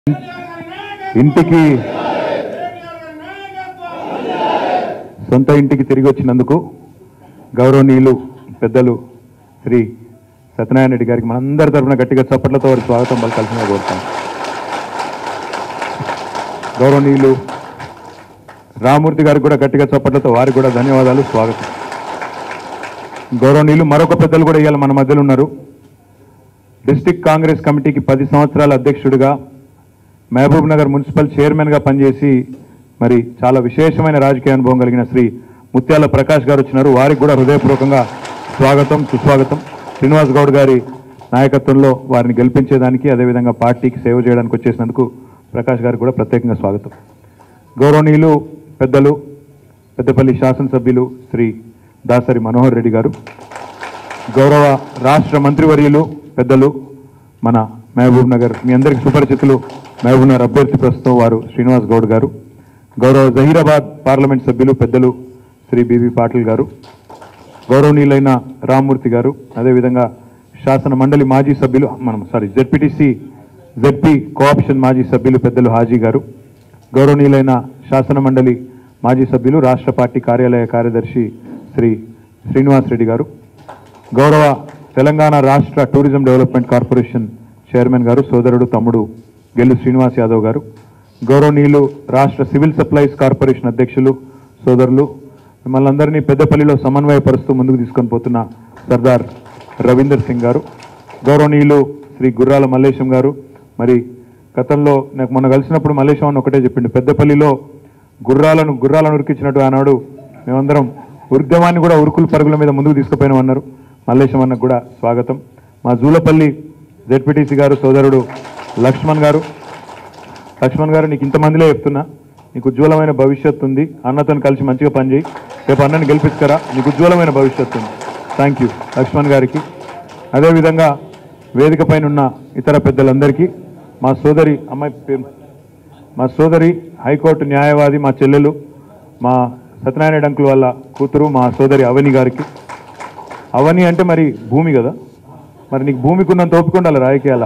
ఇంటికి సొంత ఇంటికి తిరిగి వచ్చినందుకు గౌరవనీయులు పెద్దలు శ్రీ సత్యనారాయణ రెడ్డి గారికి మనందరి తరఫున గట్టిగా చప్పట్లతో వారి స్వాగతం పలకాల్సిందిగా కోరుతాం గౌరవనీయులు రామూర్తి గారికి కూడా గట్టిగా చప్పట్లతో వారికి కూడా ధన్యవాదాలు స్వాగతం గౌరవనీయులు మరొక పెద్దలు కూడా ఇవాళ మన మధ్యలో ఉన్నారు డిస్టిక్ కాంగ్రెస్ కమిటీకి పది సంవత్సరాల అధ్యక్షుడిగా మహబూబ్ నగర్ మున్సిపల్ చైర్మన్గా పనిచేసి మరి చాలా విశేషమైన రాజకీయ అనుభవం కలిగిన శ్రీ ముత్యాల ప్రకాష్ గారు వచ్చినారు వారికి కూడా హృదయపూర్వకంగా స్వాగతం సుస్వాగతం శ్రీనివాస్ గౌడ్ గారి నాయకత్వంలో వారిని గెలిపించేదానికి అదేవిధంగా పార్టీకి సేవ చేయడానికి వచ్చేసినందుకు ప్రకాష్ గారికి కూడా ప్రత్యేకంగా స్వాగతం గౌరవనీయులు పెద్దలు పెద్దపల్లి శాసనసభ్యులు శ్రీ దాసరి మనోహర్ రెడ్డి గారు గౌరవ రాష్ట్ర మంత్రివర్యులు పెద్దలు మన మహబూబ్ నగర్ మీ అందరికి సుపరిచితులు మహబూబ్ నగర్ అభ్యర్థి ప్రస్తుతం వారు శ్రీనివాస్ గౌడ్ గారు గౌరవ జహీరాబాద్ పార్లమెంట్ సభ్యులు పెద్దలు శ్రీ బివి పాటిల్ గారు గౌరవనీయులైన రామ్మూర్తి గారు అదేవిధంగా శాసన మండలి మాజీ సభ్యులు మనం సారీ జెడ్పీటీసీ జెడ్పీ కోఆప్షన్ మాజీ సభ్యులు పెద్దలు హాజీ గారు గౌరవనీయులైన శాసన మండలి మాజీ సభ్యులు రాష్ట్ర పార్టీ కార్యాలయ కార్యదర్శి శ్రీ శ్రీనివాస్ రెడ్డి గారు గౌరవ తెలంగాణ రాష్ట్ర టూరిజం డెవలప్మెంట్ కార్పొరేషన్ చైర్మన్ గారు సోదరుడు తమ్ముడు గెల్లు శ్రీనివాస్ యాదవ్ గారు గౌరవనీయులు రాష్ట్ర సివిల్ సప్లైస్ కార్పొరేషన్ అధ్యక్షులు సోదరులు మిమ్మల్ని అందరినీ పెద్దపల్లిలో సమన్వయపరుస్తూ ముందుకు తీసుకొని పోతున్న సర్దార్ రవీందర్ సింగ్ గారు గౌరవనీయులు శ్రీ గుర్రాల మల్లేశం గారు మరి గతంలో నాకు మొన్న కలిసినప్పుడు మల్లేశం అని ఒకటే చెప్పిండు పెద్దపల్లిలో గుర్రాలను గుర్రాలను ఉరికించినట్టు ఆనాడు మేమందరం ఉద్యమాన్ని కూడా ఉరుకుల పరుగుల మీద ముందుకు తీసుకుపోయినామన్నారు మల్లేశం అన్నకు కూడా స్వాగతం మా జూలపల్లి జెడ్పీటీసీ గారు సోదరుడు లక్ష్మణ్ గారు లక్ష్మణ్ గారు నీకు ఇంతమందిలో చెప్తున్నా నీకు ఉజ్వలమైన భవిష్యత్తు ఉంది అన్నతో కలిసి మంచిగా పనిచేయి రేపు అన్నని గెలిపిస్తారా నీకు ఉజ్వలమైన భవిష్యత్తు ఉంది థ్యాంక్ యూ లక్ష్మణ్ గారికి అదేవిధంగా వేదిక పైన ఉన్న ఇతర పెద్దలందరికీ మా సోదరి అమ్మాయి పేరు మా సోదరి హైకోర్టు న్యాయవాది మా చెల్లెలు మా సత్యనారాయణ అంకుల్ వాళ్ళ కూతురు మా సోదరి అవని గారికి అవని అంటే మరి భూమి కదా మరి నీకు భూమికి ఉన్నంత ఓపిక ఉండాలి రాజకీయాల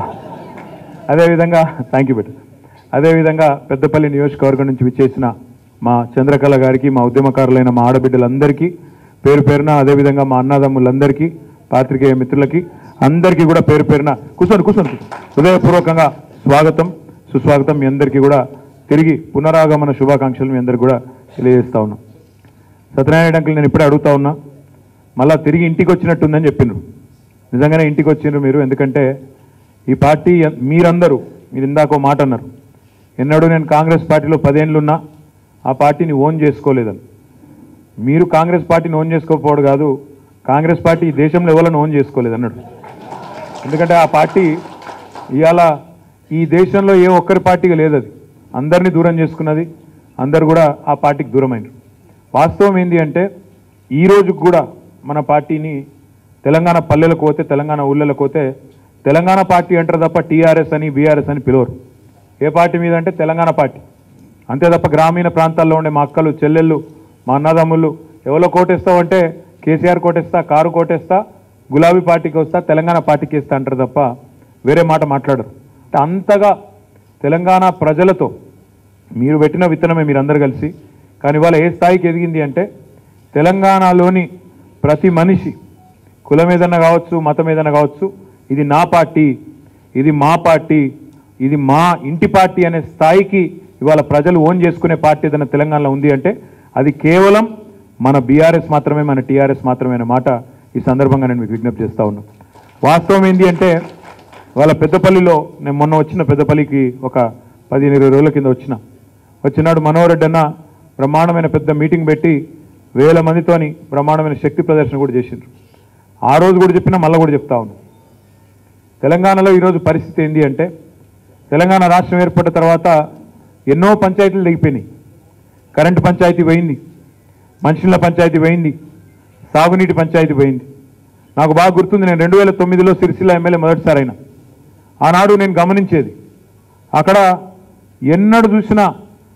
అదేవిధంగా థ్యాంక్ యూ బెట్ అదేవిధంగా పెద్దపల్లి నియోజకవర్గం నుంచి విచ్చేసిన మా చంద్రకళ గారికి మా ఉద్యమకారులైన మా ఆడబిడ్డలందరికీ పేరు పేరున అదేవిధంగా మా అన్నదమ్ములందరికీ పాత్రికేయ మిత్రులకి అందరికీ కూడా పేరు పేరున కూర్చోండి కూర్చోండి హృదయపూర్వకంగా స్వాగతం సుస్వాగతం మీ అందరికీ కూడా తిరిగి పునరాగమన శుభాకాంక్షలు మీ అందరికీ కూడా తెలియజేస్తా ఉన్నాం సత్యనారాయణ అంకుల్ నేను ఇప్పుడే అడుగుతా ఉన్నా మళ్ళా తిరిగి ఇంటికి వచ్చినట్టుందని చెప్పిండ్రు నిజంగానే ఇంటికి వచ్చిండ్రు మీరు ఎందుకంటే ఈ పార్టీ మీరందరూ మీరు ఇందాక ఓ మాట అన్నారు ఎన్నడూ నేను కాంగ్రెస్ పార్టీలో పదేళ్ళున్నా ఆ పార్టీని ఓన్ చేసుకోలేదని మీరు కాంగ్రెస్ పార్టీని ఓన్ చేసుకోకపోవడం కాదు కాంగ్రెస్ పార్టీ ఈ దేశంలో ఎవరైనా ఓన్ చేసుకోలేదు అన్నాడు ఎందుకంటే ఆ పార్టీ ఇవాళ ఈ దేశంలో ఏ ఒక్కరి పార్టీగా లేదు అది అందరినీ దూరం చేసుకున్నది అందరు కూడా ఆ పార్టీకి దూరమైనరు వాస్తవం ఏంటి అంటే ఈ రోజుకి కూడా మన పార్టీని తెలంగాణ పల్లెలకు పోతే తెలంగాణ ఊళ్ళలకు పోతే తెలంగాణ పార్టీ అంటారు తప్ప టీఆర్ఎస్ అని బీఆర్ఎస్ అని పిలవరు ఏ పార్టీ మీద అంటే తెలంగాణ పార్టీ అంతే తప్ప గ్రామీణ ప్రాంతాల్లో ఉండే మా అక్కలు చెల్లెళ్ళు మా అన్నదమ్ముళ్ళు ఎవరో కోటేస్తావంటే కేసీఆర్ కోటేస్తా కారు కోటేస్తా గులాబీ పార్టీకి వస్తా తెలంగాణ పార్టీకి ఇస్తా అంటారు తప్ప వేరే మాట మాట్లాడరు అంటే అంతగా తెలంగాణ ప్రజలతో మీరు పెట్టిన విత్తనమే మీరందరూ కలిసి కానీ ఇవాళ ఏ స్థాయికి ఎదిగింది అంటే తెలంగాణలోని ప్రతి మనిషి కులం ఏదన్నా కావచ్చు మతం ఏదన్నా కావచ్చు ఇది నా పార్టీ ఇది మా పార్టీ ఇది మా ఇంటి పార్టీ అనే స్థాయికి ఇవాళ ప్రజలు ఓన్ చేసుకునే పార్టీ ఏదైనా తెలంగాణలో ఉంది అంటే అది కేవలం మన బీఆర్ఎస్ మాత్రమే మన టీఆర్ఎస్ మాత్రమే అనే మాట ఈ సందర్భంగా నేను మీకు విజ్ఞప్తి చేస్తా ఉన్నాను వాస్తవం ఏంటి అంటే వాళ్ళ పెద్దపల్లిలో నేను మొన్న వచ్చిన పెద్దపల్లికి ఒక పదిహేను ఇరవై రోజుల కింద వచ్చిన వచ్చినాడు మనోహర్ రెడ్డి అన్న బ్రహ్మాండమైన పెద్ద మీటింగ్ పెట్టి వేల మందితోని బ్రహ్మాండమైన శక్తి ప్రదర్శన కూడా చేసిండ్రు ఆ రోజు కూడా చెప్పినా మళ్ళీ కూడా చెప్తా ఉన్నాను తెలంగాణలో ఈరోజు పరిస్థితి ఏంటి అంటే తెలంగాణ రాష్ట్రం ఏర్పడిన తర్వాత ఎన్నో పంచాయతీలు దిగిపోయినాయి కరెంటు పంచాయతీ పోయింది మంచినీళ్ళ పంచాయతీ పోయింది సాగునీటి పంచాయతీ పోయింది నాకు బాగా గుర్తుంది నేను రెండు వేల తొమ్మిదిలో సిరిసిల్ల ఎమ్మెల్యే మొదటిసారి అయినా ఆనాడు నేను గమనించేది అక్కడ ఎన్నడు చూసినా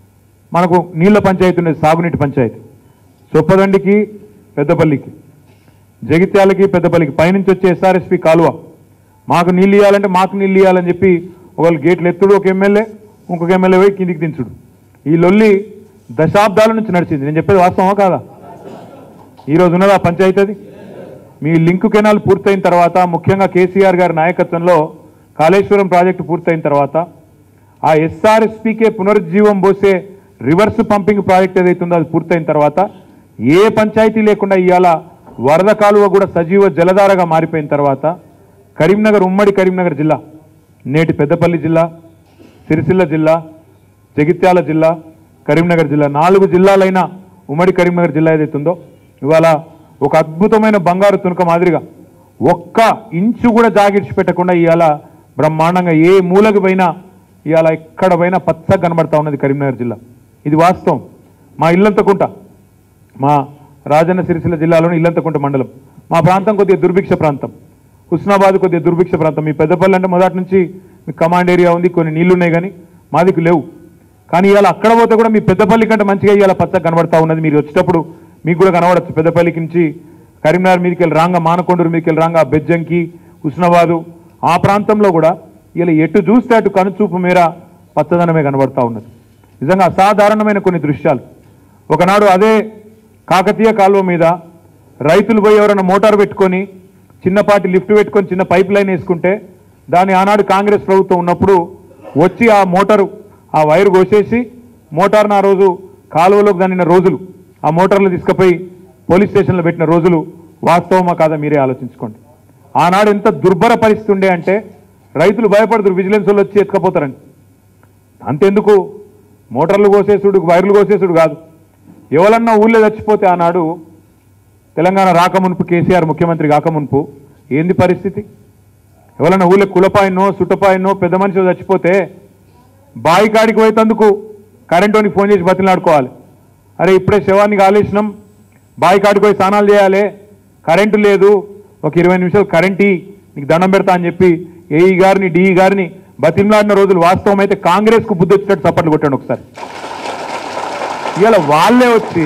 మనకు నీళ్ళ పంచాయతీ ఉండేది సాగునీటి పంచాయతీ చొప్పదండికి పెద్దపల్లికి జగిత్యాలకి పెద్దపల్లికి పైనుంచి వచ్చే ఎస్ఆర్ఎస్పి కాలువ మాకు నీళ్ళు ఇవ్వాలంటే మాకు నీళ్ళు ఇవ్వాలని చెప్పి ఒకళ్ళు గేట్లు ఎత్తుడు ఒక ఎమ్మెల్యే ఇంకొక ఎమ్మెల్యే పోయి కిందికి దించుడు ఈ లొల్లి దశాబ్దాల నుంచి నడిచింది నేను చెప్పేది వాస్తవమా కాదా ఈరోజు ఉన్నదా పంచాయతీ అది మీ లింక్ కెనాల్ పూర్తయిన తర్వాత ముఖ్యంగా కేసీఆర్ గారి నాయకత్వంలో కాళేశ్వరం ప్రాజెక్టు పూర్తయిన తర్వాత ఆ ఎస్ఆర్ఎస్పీకే పునరుజ్జీవం పోసే రివర్స్ పంపింగ్ ప్రాజెక్ట్ ఏదైతుందో అది పూర్తయిన తర్వాత ఏ పంచాయతీ లేకుండా ఇవాళ వరద కాలువ కూడా సజీవ జలధారగా మారిపోయిన తర్వాత కరీంనగర్ ఉమ్మడి కరీంనగర్ జిల్లా నేటి పెద్దపల్లి జిల్లా సిరిసిల్ల జిల్లా జగిత్యాల జిల్లా కరీంనగర్ జిల్లా నాలుగు జిల్లాలైన ఉమ్మడి కరీంనగర్ జిల్లా ఏదైతుందో ఇవాళ ఒక అద్భుతమైన బంగారు తునక మాదిరిగా ఒక్క ఇంచు కూడా జాగిడిచి పెట్టకుండా ఇవాళ బ్రహ్మాండంగా ఏ మూలకి పోయినా ఇవాళ ఎక్కడ పోయినా పచ్చగా కనబడతా ఉన్నది కరీంనగర్ జిల్లా ఇది వాస్తవం మా ఇల్లంతకుంట మా రాజన్న సిరిసిల్ల జిల్లాలోని ఇల్లంతకుంట మండలం మా ప్రాంతం కొద్దిగా దుర్భిక్ష ప్రాంతం హుస్నాబాద్ కొద్దిగా దుర్భిక్ష ప్రాంతం మీ పెద్దపల్లి అంటే మొదటి నుంచి మీ కమాండ్ ఏరియా ఉంది కొన్ని నీళ్లు ఉన్నాయి కానీ మాదికి లేవు కానీ ఇవాళ అక్కడ పోతే కూడా మీ పెద్దపల్లి కంటే మంచిగా ఇవాళ పచ్చగా కనబడతా ఉన్నది మీరు వచ్చేటప్పుడు మీకు కూడా కనబడచ్చు పెద్దపల్లికి నుంచి కరీంనగర్ మీదకి వెళ్ళి రాంగా మానకొండూరు మీదకి వెళ్ళి రాంగా బెజ్జంకి హుస్నాబాదు ఆ ప్రాంతంలో కూడా ఇలా ఎటు చూస్తే అటు కనుచూపు మేర పచ్చదనమే కనబడతా ఉన్నది నిజంగా అసాధారణమైన కొన్ని దృశ్యాలు ఒకనాడు అదే కాకతీయ కాలువ మీద రైతులు పోయి ఎవరైనా మోటార్ పెట్టుకొని చిన్నపాటి లిఫ్ట్ పెట్టుకొని చిన్న పైప్ లైన్ వేసుకుంటే దాని ఆనాడు కాంగ్రెస్ ప్రభుత్వం ఉన్నప్పుడు వచ్చి ఆ మోటారు ఆ వైర్ కోసేసి మోటార్ను ఆ రోజు కాలువలోకి దానిన రోజులు ఆ మోటార్లు తీసుకుపోయి పోలీస్ స్టేషన్లో పెట్టిన రోజులు వాస్తవమా కాదా మీరే ఆలోచించుకోండి ఆనాడు ఎంత దుర్భర పరిస్థితి ఉండే అంటే రైతులు భయపడతారు విజిలెన్స్ వాళ్ళు వచ్చి ఎత్తుకపోతారండి అంతెందుకు మోటార్లు కోసేసుడు వైర్లు కోసేసుడు కాదు ఎవరన్నా ఊళ్ళో చచ్చిపోతే ఆనాడు తెలంగాణ రాకమునుపు కేసీఆర్ ముఖ్యమంత్రి కాకమునుపు ఏంది పరిస్థితి ఎవరన్నా ఊళ్ళో కులపాయనో సుట్టపాయనో పెద్ద మనిషి చచ్చిపోతే బావి కాడికి పోయేందుకు కరెంటుని ఫోన్ చేసి బతిలాడుకోవాలి అరే ఇప్పుడే శవాన్ని కాలేసినాం బావి కాడికి పోయి స్నానాలు చేయాలి కరెంటు లేదు ఒక ఇరవై నిమిషాలు కరెంట్ ఇయ్యి, నీకు దండం పెడతా అని చెప్పి ఏఈ గారిని డిఈ గారిని బతిమలాడిన రోజులు వాస్తవం అయితే కాంగ్రెస్కు బుద్ధి వచ్చినట్టు చప్పట్లు కొట్టాడు ఒకసారి ఇవాళ వాళ్ళే వచ్చి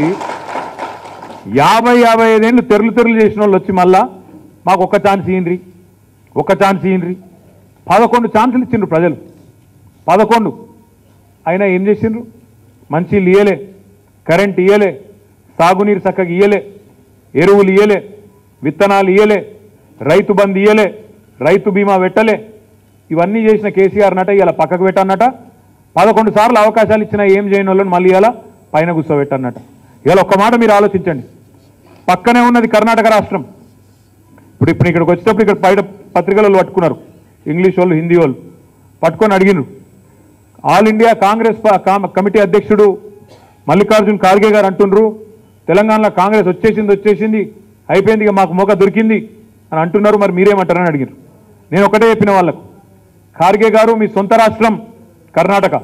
యాభై యాభై ఐదేళ్ళు తెరులు తెరులు చేసిన వాళ్ళు వచ్చి మళ్ళా మాకు ఒక్క ఛాన్స్ ఇయ్యండ్రి ఒక్క ఛాన్స్ ఇయ్యండ్రి పదకొండు ఛాన్సులు ఇచ్చిండ్రు ప్రజలు పదకొండు అయినా ఏం చేసిండ్రు మంచి ఇయ్యలే కరెంట్ ఇయ్యలే సాగునీరు చక్కగా ఇయ్యలే ఎరువులు ఇయ్యలే విత్తనాలు ఇయ్యలే రైతు బంద్ ఇయ్యలే రైతు బీమా పెట్టలే ఇవన్నీ చేసిన కేసీఆర్ నట ఇలా పక్కకు పెట్టన్నట పదకొండు సార్లు అవకాశాలు ఇచ్చినా ఏం చేయని వాళ్ళని మళ్ళీ ఇలా పైన కూర్చోబెట్టన్నట ఇలా ఒక్క మాట మీరు ఆలోచించండి పక్కనే ఉన్నది కర్ణాటక రాష్ట్రం ఇప్పుడు ఇప్పుడు ఇక్కడికి వచ్చేటప్పుడు ఇక్కడ బయట పత్రికల వాళ్ళు పట్టుకున్నారు ఇంగ్లీష్ వాళ్ళు హిందీ వాళ్ళు పట్టుకొని అడిగినారు ఆల్ ఇండియా కాంగ్రెస్ ప- కామ- కమిటీ అధ్యక్షుడు మల్లికార్జున్ ఖార్గే గారు అంటుండ్రు తెలంగాణలో కాంగ్రెస్ వచ్చేసింది వచ్చేసింది అయిపోయింది ఇక మాకు మోక దొరికింది అని అంటున్నారు మరి మీరేమంటారని అడిగారు నేను ఒకటే చెప్పిన వాళ్ళకు ఖార్గే గారు మీ సొంత రాష్ట్రం కర్ణాటక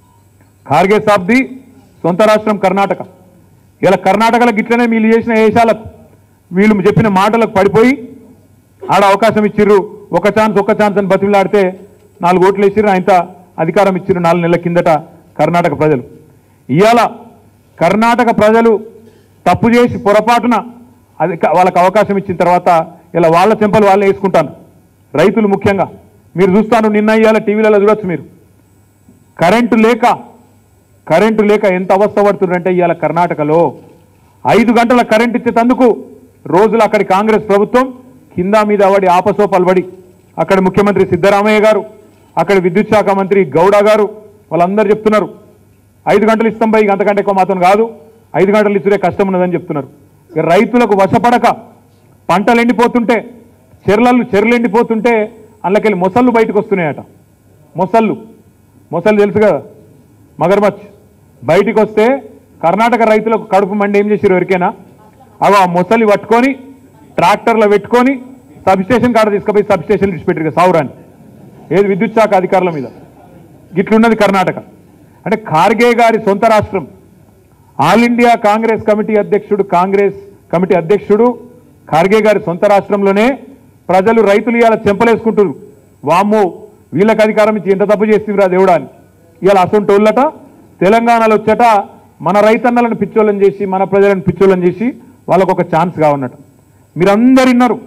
ఖార్గే సాబ్ది సొంత రాష్ట్రం కర్ణాటక ఇలా కర్ణాటకలో గిట్లనే వీళ్ళు చేసిన వేషాలకు వీళ్ళు చెప్పిన మాటలకు పడిపోయి ఆడ అవకాశం ఇచ్చిర్రు ఒక ఛాన్స్ ఒక ఛాన్స్ అని బతిలాడితే నాలుగు ఓట్లు వేసిర్రు ఆయనత అధికారం ఇచ్చిర్రు నాలుగు నెలల కిందట కర్ణాటక ప్రజలు ఇవాళ కర్ణాటక ప్రజలు తప్పు చేసి పొరపాటున అది వాళ్ళకి అవకాశం ఇచ్చిన తర్వాత ఇలా వాళ్ళ చెంపలు వాళ్ళే వేసుకుంటాను రైతులు ముఖ్యంగా మీరు చూస్తాను నిన్న ఇవాళ టీవీలలో చూడొచ్చు మీరు కరెంటు లేక కరెంటు లేక ఎంత అవస్థ పడుతుందంటే ఇవాళ కర్ణాటకలో ఐదు గంటల కరెంట్ ఇచ్చేటందుకు రోజులు అక్కడి కాంగ్రెస్ ప్రభుత్వం కింద మీద పడి ఆపసోపాలు పడి అక్కడ ముఖ్యమంత్రి సిద్ధరామయ్య గారు అక్కడ విద్యుత్ శాఖ మంత్రి గౌడ గారు వాళ్ళందరూ చెప్తున్నారు ఐదు గంటలు ఇస్తాం పై అంతకంటే ఎక్కువ మాత్రం కాదు ఐదు గంటలు ఇచ్చుడే కష్టం ఉన్నదని చెప్తున్నారు ఇక రైతులకు వశపడక పంటలు ఎండిపోతుంటే చెర్లలు చెర్లు ఎండిపోతుంటే అందులోకెళ్ళి మొసళ్ళు బయటకు వస్తున్నాయట మొసళ్ళు మొసళ్ళు తెలుసు కదా మగర్మచ్ బయటికి వస్తే కర్ణాటక రైతులకు కడుపు మండి ఏం చేసారు ఎవరికైనా అవి ఆ మొసలి పట్టుకొని ట్రాక్టర్లో పెట్టుకొని సబ్ స్టేషన్ కాడ తీసుకుపోయి సబ్ స్టేషన్ విడిచిపెట్టారు సావురాన్ని ఏది విద్యుత్ శాఖ అధికారుల మీద గిట్లున్నది కర్ణాటక అంటే ఖార్గే గారి సొంత రాష్ట్రం ఆల్ ఇండియా కాంగ్రెస్ కమిటీ అధ్యక్షుడు కాంగ్రెస్ కమిటీ అధ్యక్షుడు ఖార్గే గారి సొంత రాష్ట్రంలోనే ప్రజలు రైతులు ఇవాళ చెంపలేసుకుంటారు వామ్మో వీళ్ళకి అధికారం ఇచ్చి ఎంత తప్పు చేస్తుందిరా దేవుడా అని ఇవాళ అసొంటోళ్ళట తెలంగాణలో వచ్చట మన రైతన్నలను పిచ్చోళ్ళని చేసి మన ప్రజలను పిచ్చోళ్ళని చేసి వాళ్ళకు ఒక ఛాన్స్ కావన్నట్టు మీరందరు విన్నారు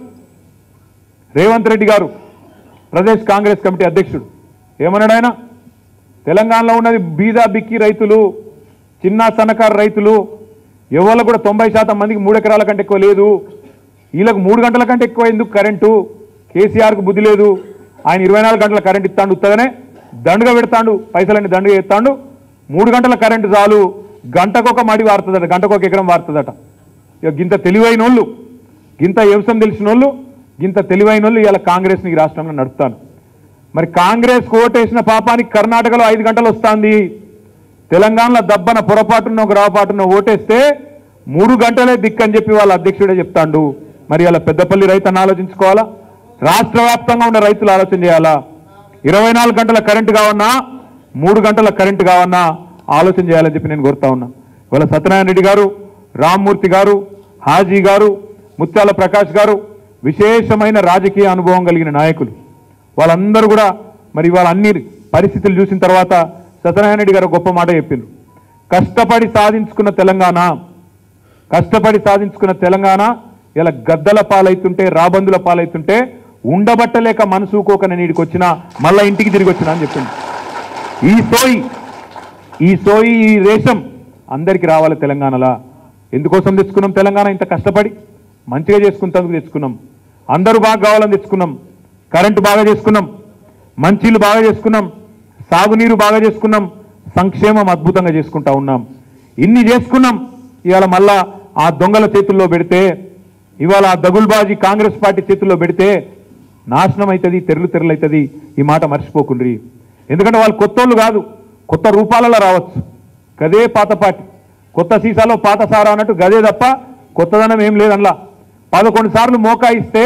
రేవంత్ రెడ్డి గారు ప్రదేశ్ కాంగ్రెస్ కమిటీ అధ్యక్షుడు ఏమన్నాడు ఆయన తెలంగాణలో ఉన్నది బీదా బిక్కి రైతులు చిన్న సన్నకారు రైతులు ఎవరు కూడా తొంభై శాతం మందికి మూడు ఎకరాల కంటే ఎక్కువ లేదు వీళ్ళకు మూడు గంటల కంటే ఎక్కువ ఎందుకు కరెంటు కేసీఆర్కు బుద్ధి లేదు ఆయన ఇరవై నాలుగు గంటల కరెంట్ ఇస్తాడు ఉత్తగానే దండుగా పెడతాడు పైసలన్నీ దండుగా ఎత్తాడు మూడు గంటల కరెంటు చాలు గంటకొక మడి వారుతుందట గంటకొక ఎకరం వారుతుందట ఇక గింత తెలివైన వాళ్ళు గింత వ్యవసాయం తెలిసిన వాళ్ళు గింత తెలివైన వాళ్ళు ఇవాళ కాంగ్రెస్ని ఈ రాష్ట్రంలో నడుపుతాను మరి కాంగ్రెస్ ఓటేసిన పాపానికి కర్ణాటకలో ఐదు గంటలు వస్తుంది తెలంగాణలో దబ్బన పొరపాటున్న ఒక రాపాటున్న ఓటేస్తే మూడు గంటలే దిక్కని చెప్పి వాళ్ళ అధ్యక్షుడే చెప్తాండు మరి అలా పెద్దపల్లి రైతు ఆలోచించుకోవాలా రాష్ట్ర వ్యాప్తంగా ఉన్న రైతులు ఆలోచన చేయాలా ఇరవై నాలుగు గంటల కరెంటు కావన్నా మూడు గంటల కరెంటు కావన్నా ఆలోచన చేయాలని చెప్పి నేను కోరుతా ఉన్నా ఇవాళ సత్యనారాయణ రెడ్డి గారు రామ్మూర్తి గారు హాజీ గారు ముత్యాల ప్రకాష్ గారు విశేషమైన రాజకీయ అనుభవం కలిగిన నాయకులు వాళ్ళందరూ కూడా మరి వాళ్ళ అన్ని పరిస్థితులు చూసిన తర్వాత సత్యనారాయణ రెడ్డి గారు గొప్ప మాట చెప్పిండ్రు కష్టపడి సాధించుకున్న తెలంగాణ కష్టపడి సాధించుకున్న తెలంగాణ ఇలా గద్దల పాలైతుంటే రాబందుల పాలైతుంటే ఉండబట్టలేక మనసుకోకన నీడికి వచ్చినా మళ్ళా ఇంటికి తిరిగి వచ్చినా అని చెప్పింది ఈ సోయి ఈ సోయి ఈ రేషం అందరికీ రావాలి తెలంగాణలా ఎందుకోసం తెచ్చుకున్నాం తెలంగాణ ఇంత కష్టపడి మంచిగా చేసుకుంటందుకు తెచ్చుకున్నాం అందరూ బాగా కావాలని తెచ్చుకున్నాం కరెంటు బాగా చేసుకున్నాం మంచిలు బాగా చేసుకున్నాం సాగునీరు బాగా చేసుకున్నాం సంక్షేమం అద్భుతంగా చేసుకుంటా ఉన్నాం ఇన్ని చేసుకున్నాం ఇవాళ మళ్ళా ఆ దొంగల చేతుల్లో పెడితే ఇవాళ ఆ దగుల్బాజీ కాంగ్రెస్ పార్టీ చేతుల్లో పెడితే నాశనం అవుతుంది తెరలు తెరలు అవుతుంది ఈ మాట మర్చిపోకుండ్రి ఎందుకంటే వాళ్ళు కొత్తోళ్ళు కాదు కొత్త రూపాలలో రావచ్చు గదే పాత పార్టీ కొత్త సీసాలో పాత సారా అన్నట్టు గదే తప్ప కొత్తదనం ఏం లేదు అందులో పదకొండు సార్లు మోకా ఇస్తే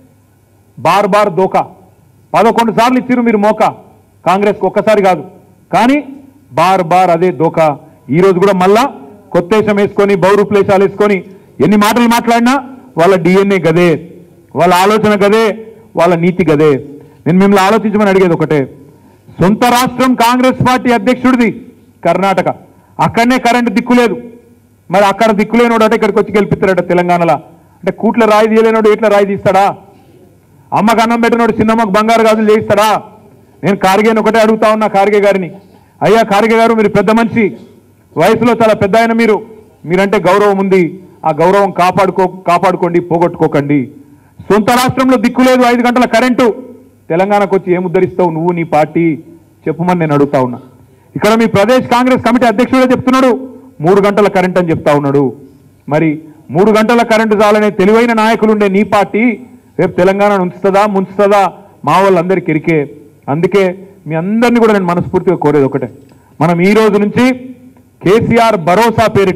బార్ బార్ దోకా పదకొండు సార్లు ఇచ్చిరు మీరు మోకా కాంగ్రెస్కి ఒక్కసారి కాదు కానీ బార్ బార్ అదే దోకా ఈ రోజు కూడా మళ్ళా కొత్తేశం వేసుకొని బౌరూప్లేశాలు వేసుకొని ఎన్ని మాటలు మాట్లాడినా వాళ్ళ డిఎన్ఏ గదే వాళ్ళ ఆలోచన గదే వాళ్ళ నీతి గదే నేను మిమ్మల్ని ఆలోచించమని అడిగేది ఒకటే సొంత రాష్ట్రం కాంగ్రెస్ పార్టీ అధ్యక్షుడిది కర్ణాటక అక్కడనే కరెంటు దిక్కులేదు మరి అక్కడ దిక్కులేనోడు అంటే ఇక్కడికి వచ్చి గెలిపిస్తాడట తెలంగాణలో అంటే కూట్ల రాయి తీయలేనోడు ఎట్లా రాయి తీస్తాడా అమ్మకు అన్నం పెట్టినోడు చిన్నమ్మకు బంగారు గాజులు చేయిస్తాడా నేను కార్గేని ఒకటే అడుగుతా ఉన్నా కార్గే గారిని అయ్యా కార్గే గారు మీరు పెద్ద మనిషి వయసులో చాలా పెద్ద ఆయన మీరు మీరంటే గౌరవం ఉంది ఆ గౌరవం కాపాడుకో కాపాడుకోండి పోగొట్టుకోకండి సొంత రాష్ట్రంలో దిక్కు లేదు ఐదు గంటల కరెంటు తెలంగాణకు వచ్చి ఏం ఉద్ధరిస్తావు నువ్వు నీ పార్టీ చెప్పమని నేను అడుగుతా ఉన్నా ఇక్కడ మీ ప్రదేశ్ కాంగ్రెస్ కమిటీ అధ్యక్షుడే చెప్తున్నాడు మూడు గంటల కరెంట్ అని చెప్తా ఉన్నాడు మరి మూడు గంటల కరెంటు చాలనే తెలివైన నాయకులు ఉండే నీ పార్టీ రేపు తెలంగాణ ఉంచుతుందా ముంచుతుందా మా వాళ్ళందరికీ ఎరికే అందుకే మీ అందరినీ కూడా నేను మనస్ఫూర్తిగా కోరేది ఒకటే మనం ఈ రోజు నుంచి కేసీఆర్ భరోసా పేరిట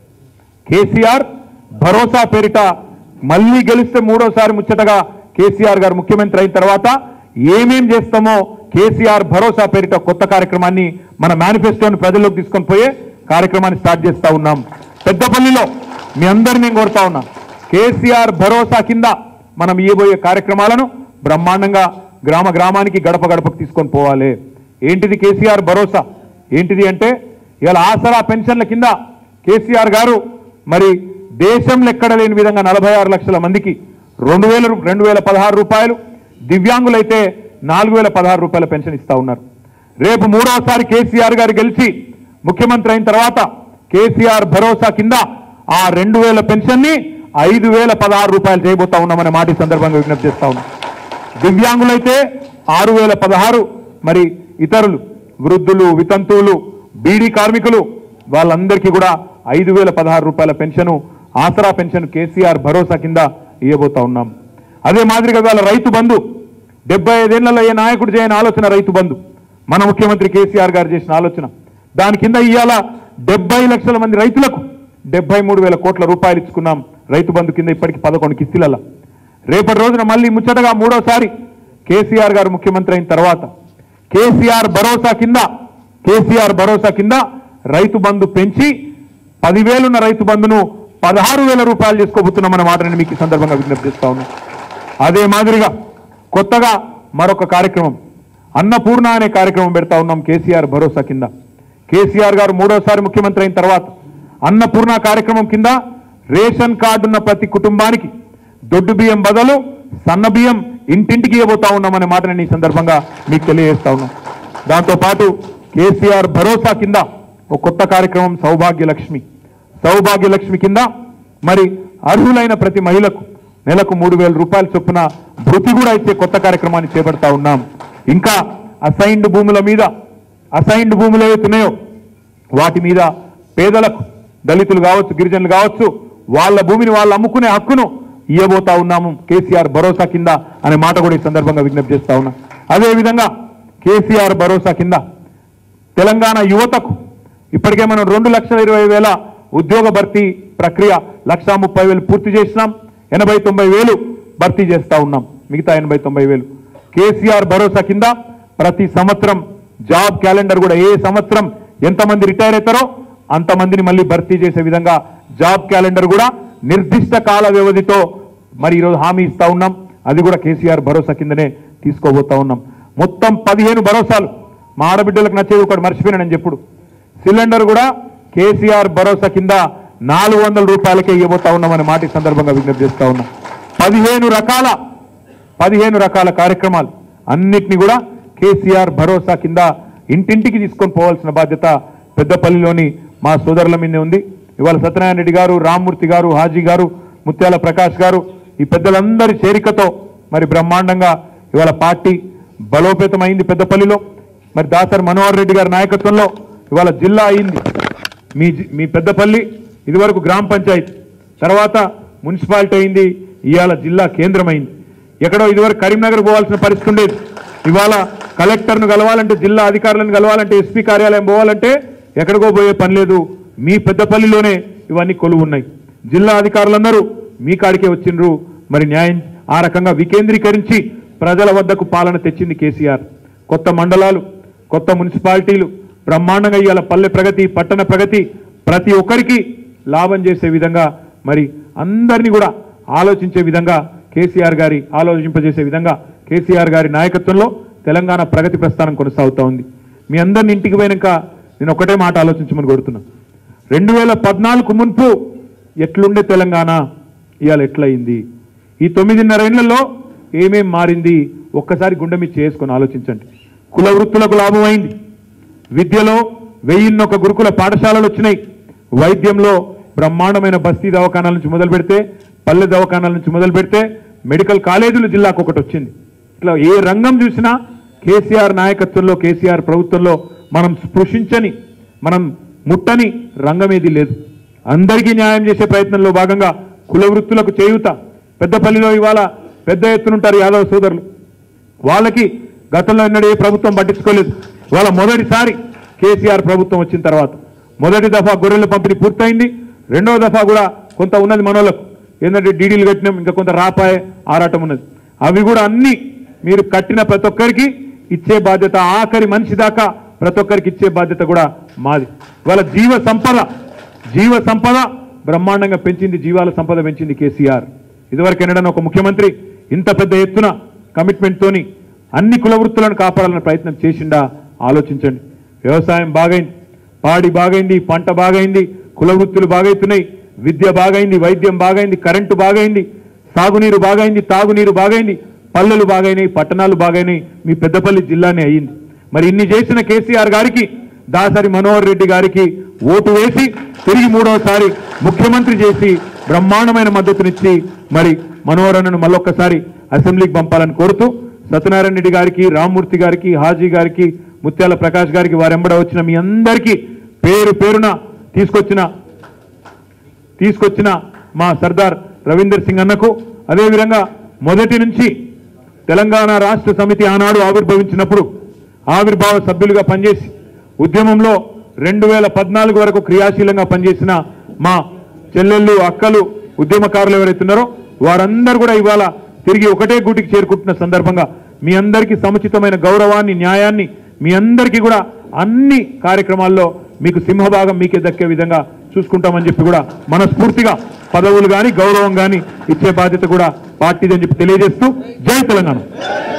కేసీఆర్ భరోసా పేరిట మళ్ళీ గెలిస్తే మూడోసారి ముచ్చటగా కేసీఆర్ గారు ముఖ్యమంత్రి అయిన తర్వాత ఏమేం చేస్తామో కేసీఆర్ భరోసా పేరిట కొత్త కార్యక్రమాన్ని మన మేనిఫెస్టోని ప్రజల్లోకి తీసుకొని పోయే కార్యక్రమాన్ని స్టార్ట్ చేస్తా ఉన్నాం పెద్దపల్లిలో మీ అందరినీ నేను కోరుతా ఉన్నా కేసీఆర్ భరోసా కింద మనం ఇయ్యబోయే కార్యక్రమాలను బ్రహ్మాండంగా గ్రామ గ్రామానికి గడప గడపకు తీసుకొని పోవాలి ఏంటిది కేసీఆర్ భరోసా ఏంటిది అంటే ఇవాళ ఆసరా పెన్షన్ల కింద కేసీఆర్ గారు మరి దేశంలో ఎక్కడ లేని విధంగా నలభై ఆరు లక్షల మందికి రెండు వేల రూ- రెండు వేల పదహారు రూపాయలు దివ్యాంగులైతే నాలుగు వేల పదహారు రూపాయల పెన్షన్ ఇస్తా ఉన్నారు రేపు మూడవసారి కేసీఆర్ గారు గెలిచి ముఖ్యమంత్రి అయిన తర్వాత కేసీఆర్ భరోసా కింద ఆ రెండు వేల పెన్షన్ ని ఐదు వేల పదహారు రూపాయలు చేయబోతా ఉన్నామనే మాట ఈ సందర్భంగా విజ్ఞప్తి చేస్తా ఉన్నాం దివ్యాంగులైతే ఆరు వేల పదహారు మరి ఇతరులు వృద్ధులు వితంతువులు బీడీ కార్మికులు వాళ్ళందరికీ కూడా ఐదు వేల పదహారు రూపాయల పెన్షను ఆసరా పెన్షన్ కేసీఆర్ భరోసా కింద ఇవ్వబోతా ఉన్నాం అదే మాదిరిగా వాళ్ళ రైతు బంధు డెబ్బై ఐదేళ్లలో ఏ నాయకుడు చేయని ఆలోచన రైతు బంధు మన ముఖ్యమంత్రి కేసీఆర్ గారు చేసిన ఆలోచన దాని కింద ఇవాళ డెబ్బై లక్షల మంది రైతులకు డెబ్బై మూడు వేల కోట్ల రూపాయలు ఇచ్చుకున్నాం రైతు బంధు కింద ఇప్పటికి పదకొండు కిస్తీలలో రేపటి రోజున మళ్ళీ ముచ్చటగా మూడోసారి కేసీఆర్ గారు ముఖ్యమంత్రి అయిన తర్వాత కేసీఆర్ భరోసా కింద కేసీఆర్ భరోసా కింద రైతు బంధు పెంచి పదివేలున్న రైతు బంధును పదహారు వేల రూపాయలు చేసుకోబోతున్నామన్న మాట నేను మీకు ఈ సందర్భంగా విజ్ఞప్తి చేస్తా ఉన్నాను అదే మాదిరిగా కొత్తగా మరొక కార్యక్రమం అన్నపూర్ణ అనే కార్యక్రమం పెడతా ఉన్నాం కేసీఆర్ భరోసా కింద కేసీఆర్ గారు మూడోసారి ముఖ్యమంత్రి అయిన తర్వాత అన్నపూర్ణ కార్యక్రమం కింద రేషన్ కార్డు ఉన్న ప్రతి కుటుంబానికి దొడ్డు బియ్యం బదులు సన్న బియ్యం ఇంటింటికి ఇవ్వబోతా ఉన్నామనే మాట నేను ఈ సందర్భంగా మీకు తెలియజేస్తా ఉన్నాం దాంతోపాటు కేసీఆర్ భరోసా కింద ఒక కొత్త కార్యక్రమం సౌభాగ్య లక్ష్మి సౌభాగ్య లక్ష్మి కింద మరి అర్హులైన ప్రతి మహిళకు నెలకు మూడు వేల రూపాయల చొప్పున భృతి కూడా ఇచ్చే కొత్త కార్యక్రమాన్ని చేపడతా ఉన్నాం ఇంకా అసైన్డ్ భూముల మీద అసైన్డ్ భూములు ఏవైతున్నాయో వాటి మీద పేదలకు దళితులు కావచ్చు గిరిజనులు కావచ్చు వాళ్ళ భూమిని వాళ్ళు అమ్ముకునే హక్కును ఇవ్వబోతా ఉన్నాము కేసీఆర్ భరోసా కింద అనే మాట కూడా ఈ సందర్భంగా విజ్ఞప్తి చేస్తా ఉన్నా అదేవిధంగా కేసీఆర్ భరోసా కింద తెలంగాణ యువతకు ఇప్పటికే మనం రెండు లక్షల ఇరవై వేల ఉద్యోగ భర్తీ ప్రక్రియ లక్షా ముప్పై వేలు పూర్తి చేసినాం ఎనభై తొంభై వేలు భర్తీ చేస్తా ఉన్నాం మిగతా ఎనభై తొంభై వేలు కేసీఆర్ భరోసా కింద ప్రతి సంవత్సరం జాబ్ క్యాలెండర్ కూడా ఏ సంవత్సరం ఎంతమంది రిటైర్ అవుతారో అంతమందిని మళ్ళీ భర్తీ చేసే విధంగా జాబ్ క్యాలెండర్ కూడా నిర్దిష్ట కాల వ్యవధితో మరి ఈరోజు హామీ ఇస్తా ఉన్నాం అది కూడా కేసీఆర్ భరోసా కిందనే తీసుకోబోతా ఉన్నాం మొత్తం పదిహేను భరోసాలు మా ఆడబిడ్డలకు నచ్చేది ఒకటి మర్చిపోయినానని చెప్పుడు సిలిండర్ కూడా కేసీఆర్ భరోసా కింద నాలుగు వందల రూపాయలకే ఇవ్వబోతా ఉన్నామనే మాట ఈ సందర్భంగా విజ్ఞప్తి చేస్తా ఉన్నాం పదిహేను రకాల పదిహేను రకాల కార్యక్రమాలు అన్నిటిని కూడా కేసీఆర్ భరోసా కింద ఇంటింటికి తీసుకొని పోవాల్సిన బాధ్యత పెద్దపల్లిలోని మా సోదరుల మీదే ఉంది ఇవాళ సత్యనారాయణ రెడ్డి గారు రామ్మూర్తి గారు హాజీ గారు ముత్యాల ప్రకాష్ గారు ఈ పెద్దలందరి చేరికతో మరి బ్రహ్మాండంగా ఇవాళ పార్టీ బలోపేతమైంది పెద్దపల్లిలో మరి దాసరి మనోహర్ రెడ్డి గారి నాయకత్వంలో ఇవాళ జిల్లా అయింది మీ జి- మీ పెద్దపల్లి ఇదివరకు గ్రామ పంచాయతీ తర్వాత మున్సిపాలిటీ అయింది ఇవాళ జిల్లా కేంద్రమైంది ఎక్కడో ఇదివరకు కరీంనగర్ పోవాల్సిన పరిస్థితి ఉండేది ఇవాళ కలెక్టర్ను కలవాలంటే జిల్లా అధికారులను కలవాలంటే ఎస్పీ కార్యాలయం పోవాలంటే ఎక్కడికో పోయే పని లేదు మీ పెద్దపల్లిలోనే ఇవన్నీ కొలువు ఉన్నాయి జిల్లా అధికారులందరూ మీ కాడికే వచ్చిండ్రు మరి న్యాయం ఆ రకంగా వికేంద్రీకరించి ప్రజల వద్దకు పాలన తెచ్చింది కేసీఆర్ కొత్త మండలాలు కొత్త మున్సిపాలిటీలు బ్రహ్మాండంగా ఇవాళ పల్లె ప్రగతి పట్టణ ప్రగతి ప్రతి ఒక్కరికి లాభం చేసే విధంగా మరి అందరినీ కూడా ఆలోచించే విధంగా కేసీఆర్ గారి ఆలోచింపజేసే విధంగా కేసీఆర్ గారి నాయకత్వంలో తెలంగాణ ప్రగతి ప్రస్థానం కొనసాగుతూ ఉంది మీ అందరిని ఇంటికి పోయినాక నేను ఒకటే మాట ఆలోచించమని కోరుతున్నా రెండు వేల పద్నాలుగు మున్పు ఎట్లుండే తెలంగాణ ఇవాళ ఎట్లయింది ఈ తొమ్మిదిన్నర ఏళ్లలో ఏమేం మారింది ఒక్కసారి గుండె మీద చేసుకొని ఆలోచించండి కుల వృత్తులకు లాభం అయింది విద్యలో వెయ్యిన్నొక గురుకుల పాఠశాలలు వచ్చినాయి వైద్యంలో బ్రహ్మాండమైన బస్తీ దవాఖానాల నుంచి మొదలు పెడితే పల్లె దవాఖానాల నుంచి మొదలు పెడితే మెడికల్ కాలేజీలు జిల్లాకు ఒకటి వచ్చింది ఇట్లా ఏ రంగం చూసినా కేసీఆర్ నాయకత్వంలో కేసీఆర్ ప్రభుత్వంలో మనం స్పృశించని మనం ముట్టని రంగం ఏది లేదు అందరికీ న్యాయం చేసే ప్రయత్నంలో భాగంగా కుల వృత్తులకు చేయుత పెద్దపల్లిలో ఇవాళ పెద్ద ఎత్తునుంటారు యాదవ సోదరులు వాళ్ళకి గతంలో ఎన్నడూ ఏ ప్రభుత్వం పట్టించుకోలేదు వాళ్ళ మొదటిసారి కేసీఆర్ ప్రభుత్వం వచ్చిన తర్వాత మొదటి దఫా గొర్రెల పంపిణీ పూర్తయింది రెండవ దఫా కూడా కొంత ఉన్నది మనోళ్ళకు ఏంటంటే డీడీలు కట్టినాం ఇంకా కొంత రాపాయే ఆరాటం ఉన్నది అవి కూడా అన్ని మీరు కట్టిన ప్రతి ఒక్కరికి ఇచ్చే బాధ్యత ఆఖరి మనిషి దాకా ప్రతి ఒక్కరికి ఇచ్చే బాధ్యత కూడా మాది వాళ్ళ జీవ సంపద జీవ సంపద బ్రహ్మాండంగా పెంచింది జీవాల సంపద పెంచింది కేసీఆర్ ఇదివరకు ఎన్నడన్నా ఒక ముఖ్యమంత్రి ఇంత పెద్ద ఎత్తున కమిట్మెంట్ తోని అన్ని కుల వృత్తులను కాపాడాలనే ప్రయత్నం చేసిండా ఆలోచించండి వ్యవసాయం బాగైంది పాడి బాగైంది పంట బాగైంది కుల వృత్తులు బాగైతున్నాయి విద్య బాగైంది వైద్యం బాగైంది కరెంటు బాగైంది సాగునీరు బాగైంది తాగునీరు బాగైంది పల్లెలు బాగైనాయి పట్టణాలు బాగైనాయి మీ పెద్దపల్లి జిల్లానే అయ్యింది మరి ఇన్ని చేసిన కేసీఆర్ గారికి దాసరి మనోహర్ రెడ్డి గారికి ఓటు వేసి తిరిగి మూడవసారి ముఖ్యమంత్రి చేసి బ్రహ్మాండమైన మద్దతునిచ్చి మరి మనోహర్ అన్నను మళ్ళొక్కసారి అసెంబ్లీకి పంపాలని కోరుతూ సత్యనారాయణ రెడ్డి గారికి రామ్మూర్తి గారికి హాజీ గారికి ముత్యాల ప్రకాష్ గారికి వారెంబడ వచ్చిన మీ అందరికీ పేరు పేరున తీసుకొచ్చిన తీసుకొచ్చిన మా సర్దార్ రవీందర్ సింగ్ అన్నకు అదేవిధంగా మొదటి నుంచి తెలంగాణ రాష్ట్ర సమితి ఆనాడు ఆవిర్భవించినప్పుడు ఆవిర్భావ సభ్యులుగా పనిచేసి ఉద్యమంలో రెండు వేల పద్నాలుగు వరకు క్రియాశీలంగా పనిచేసిన మా చెల్లెళ్ళు అక్కలు ఉద్యమకారులు ఎవరైతే ఉన్నారో వారందరూ కూడా ఇవాళ తిరిగి ఒకటే గూటికి చేరుకుంటున్న సందర్భంగా మీ అందరికీ సముచితమైన గౌరవాన్ని న్యాయాన్ని మీ అందరికీ కూడా అన్ని కార్యక్రమాల్లో మీకు సింహభాగం మీకే దక్కే విధంగా చూసుకుంటామని చెప్పి కూడా మనస్ఫూర్తిగా పదవులు కానీ గౌరవం కానీ ఇచ్చే బాధ్యత కూడా పార్టీదని చెప్పి తెలియజేస్తూ జై తెలంగాణ